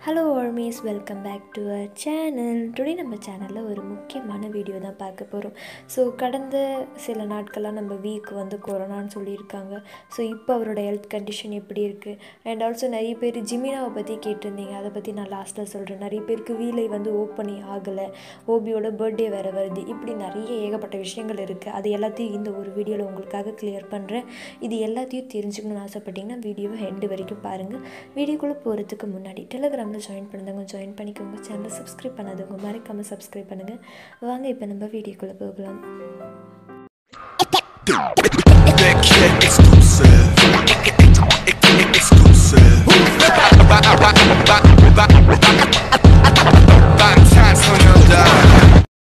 Hello armies welcome back to our channel today நம்ம சேனலில் ஒரு முக்கியமான வீடியோ தான் பார்க்க போகிறோம் ஸோ கடந்த சில நாட்களாக நம்ம வீக் வந்து கொரோனான்னு சொல்லியிருக்காங்க ஸோ இப்போ அவரோட ஹெல்த் கண்டிஷன் எப்படி இருக்குது அண்ட் ஆல்சோ நிறைய பேர் ஜிமினாவை பற்றி கேட்டிருந்தீங்க அதை பற்றி நான் லாஸ்ட்டில் சொல்கிறேன் நிறைய பேருக்கு வீலை வந்து ஓப்பனே ஆகலை ஓபியோட பர்த்டே வேறு வருது இப்படி நிறைய ஏகப்பட்ட விஷயங்கள் இருக்குது அது எல்லாத்தையும் இந்த ஒரு வீடியோவில் உங்களுக்காக கிளியர் பண்ணுறேன் இது எல்லாத்தையும் தெரிஞ்சுக்கணும்னு ஆசைப்பட்டீங்கன்னா வீடியோவை ஹெண்டு வரைக்கும் பாருங்கள் வீடியோக்குள்ளே போகிறதுக்கு முன்னாடி டெலிகிராமில் ஜாயின் பண்ணுறவங்க ஜாயின் பண்ணிக்கோங்க சேனலை சப்ஸ்கிரைப் பண்ணாதவங்க மறக்காமல் சப்ஸ்கிரைப் பண்ணுங்கள் வாங்க இப்போ நம்ம வீடியோக்குள்ளே போகலாம் That kid exclusive. Exclusive. By the time someone die.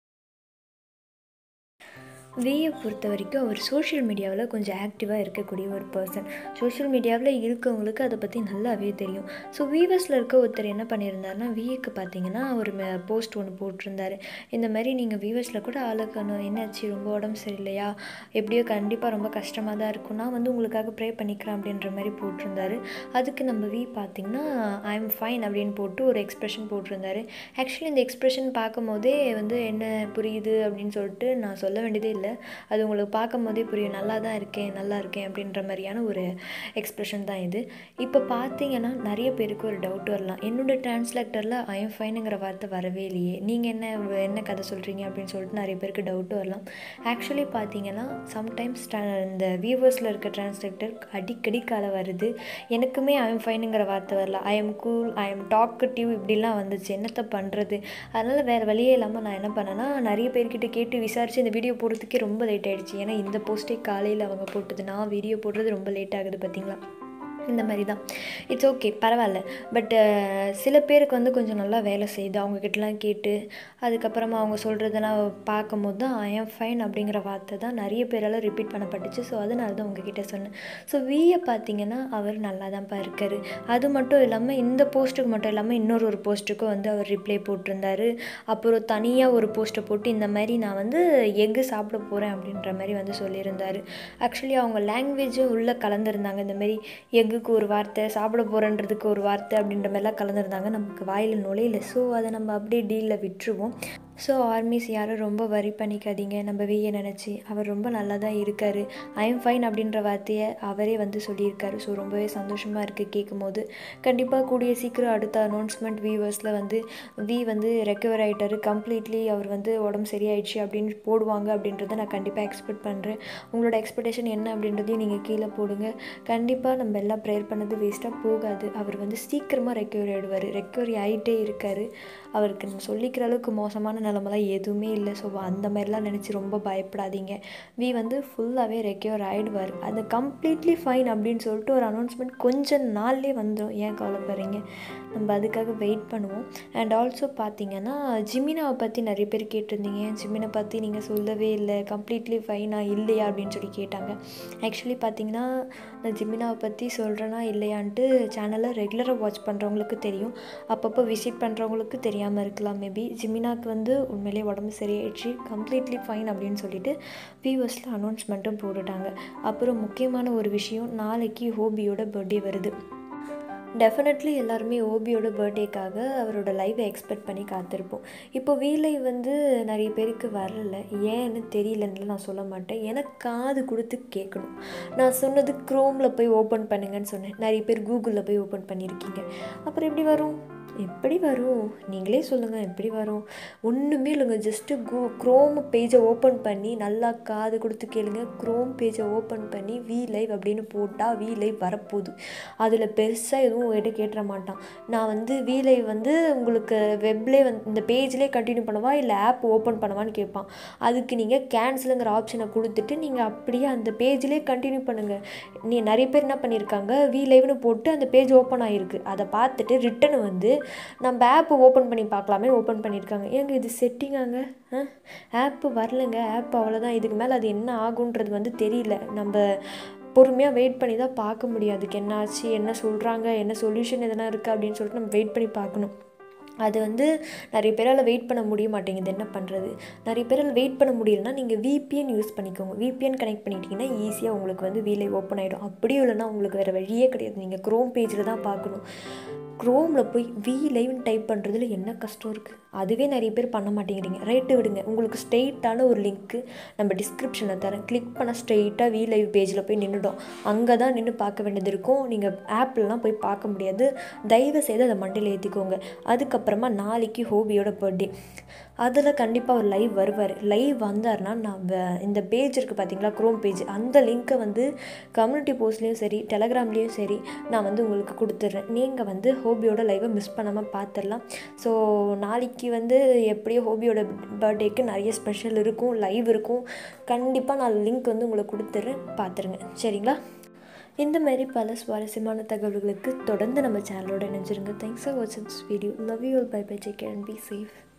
வியை பொறுத்த வரைக்கும் அவர் சோஷியல் மீடியாவில் கொஞ்சம் ஆக்டிவாக இருக்கக்கூடிய ஒரு பர்சன் சோஷியல் மீடியாவில் இருக்கவங்களுக்கு அதை பற்றி நல்லாவே தெரியும் ஸோ வீவர்ஸில் இருக்க ஒருத்தர் என்ன பண்ணியிருந்தாருன்னா விஏக்கு பார்த்தீங்கன்னா ஒரு போஸ்ட் ஒன்று போட்டிருந்தாரு இந்த மாதிரி நீங்கள் வீவர்ஸில் கூட ஆளுக்கணும் என்னாச்சு ரொம்ப உடம்பு சரியில்லையா எப்படியோ கண்டிப்பாக ரொம்ப கஷ்டமாக தான் இருக்கும் நான் வந்து உங்களுக்காக ப்ரே பண்ணிக்கிறேன் அப்படின்ற மாதிரி போட்டிருந்தாரு அதுக்கு நம்ம வி பார்த்தீங்கன்னா ஐ எம் ஃபைன் அப்படின்னு போட்டு ஒரு எக்ஸ்ப்ரெஷன் போட்டிருந்தாரு ஆக்சுவலி இந்த எக்ஸ்ப்ரெஷன் பார்க்கும் போதே வந்து என்ன புரியுது அப்படின்னு சொல்லிட்டு நான் சொல்ல வேண்டியதே இல்லை அது உங்களுக்கு பார்க்கும் போதே புரியும் நல்லா தான் இருக்கேன் நல்லா இருக்கேன் அப்படின்ற மாதிரியான ஒரு எக்ஸ்ப்ரெஷன் தான் இது இப்போ பார்த்தீங்கன்னா நிறைய பேருக்கு ஒரு டவுட் வரலாம் என்னோட டிரான்ஸ்லேட்டரில் ஐ எம் ஃபைனுங்கிற வார்த்தை வரவே இல்லையே நீங்கள் என்ன என்ன கதை சொல்கிறீங்க அப்படின்னு சொல்லிட்டு நிறைய பேருக்கு டவுட் வரலாம் ஆக்சுவலி பார்த்தீங்கன்னா சம்டைம்ஸ் இந்த வியூவர்ஸில் இருக்க டிரான்ஸ்லேட்டர் அடிக்கடி கால வருது எனக்குமே ஐ எம் ஃபைனுங்கிற வார்த்தை வரல I am cool I am talkative இப்படிலாம் வந்துச்சு என்னத்தை பண்ணுறது அதனால் வேறு வழியே இல்லாமல் நான் என்ன பண்ணேன்னா நிறைய பேர்கிட்ட கேட்டு விசாரித்து இந்த வீடியோ போடுறதுக்கே ரொம்ப லேட் ஆகிடுச்சு ஏன்னா இந்த போஸ்ட்டே காலையில் அவங்க போட்டது நான் வீடியோ போடுறது ரொம்ப லேட் ஆகுது பார்த்தீங்களா இந்த மாதிரி தான் இட்ஸ் ஓகே பரவாயில்ல பட் சில பேருக்கு வந்து கொஞ்சம் நல்லா வேலை செய்யுது அவங்கக்கிட்டலாம் கேட்டு அதுக்கப்புறமா அவங்க சொல்கிறதெல்லாம் பார்க்கும்போது தான் ஐ எம் ஃபைன் அப்படிங்கிற வார்த்தை தான் நிறைய பேரால் ரிப்பீட் பண்ணப்பட்டுச்சு ஸோ அதனால தான் உங்ககிட்ட சொன்னேன் ஸோ வியை பார்த்தீங்கன்னா அவர் நல்லா தான்ப்பா இருக்கார் அது மட்டும் இல்லாமல் இந்த போஸ்ட்டுக்கு மட்டும் இல்லாமல் இன்னொரு ஒரு போஸ்ட்டுக்கும் வந்து அவர் ரிப்ளை போட்டிருந்தாரு அப்புறம் தனியாக ஒரு போஸ்ட்டை போட்டு இந்த மாதிரி நான் வந்து எக்கு சாப்பிட போகிறேன் அப்படின்ற மாதிரி வந்து சொல்லியிருந்தார் ஆக்சுவலி அவங்க லாங்குவேஜும் உள்ளே கலந்துருந்தாங்க இந்த மாதிரி எக்குக்கு ஒரு வார்த்தை சாப்பிட போகிறன்றதுக்கு ஒரு வார்த்தை அப்படின்ற மாதிரிலாம் கலந்துருந்தாங்க நமக்கு வாயில் நுழையில ஸோ அதை நம்ம அப்படியே டீலில் விட்டுருவோம் ஸோ ஆர்மிஸ் யாரும் ரொம்ப வரி பண்ணிக்காதீங்க நம்ம வியை நினச்சி அவர் ரொம்ப நல்லா தான் இருக்கார் ஐ எம் ஃபைன் அப்படின்ற வார்த்தையை அவரே வந்து சொல்லியிருக்காரு ஸோ ரொம்பவே சந்தோஷமாக இருக்குது கேட்கும் போது கண்டிப்பாக கூடிய சீக்கிரம் அடுத்த அனௌன்ஸ்மெண்ட் வியூவர்ஸில் வந்து வி வந்து ரெக்கவர் ஆகிட்டாரு கம்ப்ளீட்லி அவர் வந்து உடம்பு சரியாயிடுச்சு அப்படின்னு போடுவாங்க அப்படின்றத நான் கண்டிப்பாக எக்ஸ்பெக்ட் பண்ணுறேன் உங்களோட எக்ஸ்பெக்டேஷன் என்ன அப்படின்றதையும் நீங்கள் கீழே போடுங்க கண்டிப்பாக நம்ம எல்லாம் ப்ரேயர் பண்ணது வேஸ்ட்டாக போகாது அவர் வந்து சீக்கிரமாக ரெக்கவரி ஆகிடுவார் ரெக்கவரி ஆகிட்டே இருக்கார் அவருக்கு நம்ம சொல்லிக்கிற அளவுக்கு மோசமான நிலமெல்லாம் எதுவுமே இல்லை ஸோ அந்த மாதிரிலாம் நினச்சி ரொம்ப பயப்படாதீங்க வி வந்து ஃபுல்லாகவே ரெக்கவர் ஆகிடுவார் அது கம்ப்ளீட்லி ஃபைன் அப்படின்னு சொல்லிட்டு ஒரு அனௌன்ஸ்மெண்ட் கொஞ்சம் நாள்லேயே வந்துடும் ஏன் கவலைப்படுறீங்க நம்ம அதுக்காக வெயிட் பண்ணுவோம் அண்ட் ஆல்சோ பார்த்தீங்கன்னா ஜிமினாவை பற்றி நிறைய பேர் கேட்டிருந்தீங்க ஜிமினை பற்றி நீங்கள் சொல்லவே இல்லை கம்ப்ளீட்லி ஃபைனாக இல்லையா அப்படின்னு சொல்லி கேட்டாங்க ஆக்சுவலி பார்த்தீங்கன்னா நான் ஜிமினாவை பற்றி சொல்கிறேன்னா இல்லையான்ட்டு சேனலை ரெகுலராக வாட்ச் பண்ணுறவங்களுக்கு தெரியும் அப்பப்போ விசிட் பண்ணுறவங்களுக்கு தெரியாமல் இருக்கலாம் மேபி ஜிமினாக்கு வந்து உண்மையிலே உடம்பு சரியாயிடுச்சு கம்ப்ளீட்லி ஃபைன் அப்படின்னு சொல்லிட்டு வியூவர்ஸில் அனௌன்ஸ்மெண்ட்டும் போட்டுட்டாங்க அப்புறம் முக்கியமான ஒரு விஷயம் நாளைக்கு ஹோபியோட பர்த்டே வருது டெஃபினெட்லி எல்லாருமே ஓபியோட பர்த்டேக்காக அவரோட லைவை எக்ஸ்பெக்ட் பண்ணி காத்திருப்போம் இப்போ வீலை வந்து நிறைய பேருக்கு வரல ஏன்னு தெரியலன்னு நான் சொல்ல மாட்டேன் எனக்கு காது கொடுத்து கேட்கணும் நான் சொன்னது க்ரோமில் போய் ஓப்பன் பண்ணுங்கன்னு சொன்னேன் நிறைய பேர் கூகுளில் போய் ஓப்பன் பண்ணியிருக்கீங்க அப்புறம் எப்படி வரும் எப்படி வரும் நீங்களே சொல்லுங்கள் எப்படி வரும் ஒன்றுமே இல்லைங்க ஜஸ்ட்டு கூ க்ரோம் பேஜை ஓப்பன் பண்ணி நல்லா காது கொடுத்து கேளுங்க க்ரோம் பேஜை ஓப்பன் பண்ணி வி லைவ் அப்படின்னு போட்டால் வி லைவ் வரப்போகுது அதில் பெருசாக எதுவும் உங்கள்கிட்ட கேட்டுற மாட்டான் நான் வந்து வி லைவ் வந்து உங்களுக்கு வெப்லேயே வந்து இந்த பேஜ்லேயே கண்டினியூ பண்ணவா இல்லை ஆப் ஓப்பன் பண்ணவான்னு கேட்பான் அதுக்கு நீங்கள் கேன்சலுங்கிற ஆப்ஷனை கொடுத்துட்டு நீங்கள் அப்படியே அந்த பேஜ்லேயே கண்டினியூ பண்ணுங்கள் நீ நிறைய பேர் என்ன பண்ணியிருக்காங்க வி லைவ்னு போட்டு அந்த பேஜ் ஓப்பன் ஆகிருக்கு அதை பார்த்துட்டு ரிட்டன் வந்து நம்ம ஆப் ஓப்பன் பண்ணி பார்க்கலாமே ஓப்பன் பண்ணியிருக்காங்க ஏங்க இது செட்டிங்காங்க ஆப்பு வரலைங்க ஆப் அவ்வளோதான் இதுக்கு மேலே அது என்ன ஆகுன்றது வந்து தெரியல நம்ம பொறுமையாக வெயிட் பண்ணி தான் பார்க்க முடியும் அதுக்கு என்ன ஆச்சு என்ன சொல்கிறாங்க என்ன சொல்யூஷன் எதனா இருக்குது அப்படின்னு சொல்லிட்டு நம்ம வெயிட் பண்ணி பார்க்கணும் அது வந்து நிறைய பேரால் வெயிட் பண்ண முடிய மாட்டேங்குது என்ன பண்ணுறது நிறைய பேரால் வெயிட் பண்ண முடியலன்னா நீங்கள் விபிஎன் யூஸ் பண்ணிக்கோங்க விபிஎன் கனெக்ட் பண்ணிட்டீங்கன்னா ஈஸியாக உங்களுக்கு வந்து வீலை ஓப்பன் ஆகிடும் அப்படியும் இல்லைன்னா உங்களுக்கு வேறு வழியே கிடையாது நீங்கள் க்ரோம் பேஜில் தான் பார்க்கணும் க்ரோமில் போய் வி லைவ்னு டைப் பண்ணுறதுல என்ன கஷ்டம் இருக்குது அதுவே நிறைய பேர் பண்ண மாட்டேங்கிறீங்க ரைட்டு விடுங்க உங்களுக்கு ஸ்ட்ரெயிட்டான ஒரு லிங்க்கு நம்ம டிஸ்கிரிப்ஷனில் தரேன் கிளிக் பண்ண ஸ்ட்ரெயிட்டாக வி லைவ் பேஜில் போய் நின்றுடும் அங்கே தான் நின்று பார்க்க வேண்டியது இருக்கும் நீங்கள் ஆப்லலாம் போய் பார்க்க முடியாது தயவு செய்து அதை மண்டையில் ஏற்றிக்கோங்க அதுக்கப்புறமா நாளைக்கு ஹோபியோட பர்த்டே அதில் கண்டிப்பாக ஒரு லைவ் வருவார் லைவ் வந்தார்னா நான் வ- இந்த பேஜ் இருக்குது பார்த்தீங்களா க்ரோம் பேஜ் அந்த லிங்க்கை வந்து கம்யூனிட்டி போஸ்ட்லேயும் சரி டெலகிராம்லேயும் சரி நான் வந்து உங்களுக்கு கொடுத்துட்றேன் நீங்கள் வந்து ஹோபியோட லைவை மிஸ் பண்ணாமல் பார்த்துடலாம் ஸோ நாளைக்கு வந்து எப்படியோ ஹோபியோட பர்த்டேக்கு நிறைய ஸ்பெஷல் இருக்கும் லைவ் இருக்கும் கண்டிப்பாக நான் லிங்க் வந்து உங்களுக்கு கொடுத்துட்றேன் பார்த்துருங்க சரிங்களா இந்த மாதிரி பல சுவாரஸ்யமான தகவல்களுக்கு தொடர்ந்து நம்ம சேனலோட இணைஞ்சிருங்க தேங்க்ஸ் ஃபார் வாட்சிங் this video love you bye bye take care and be safe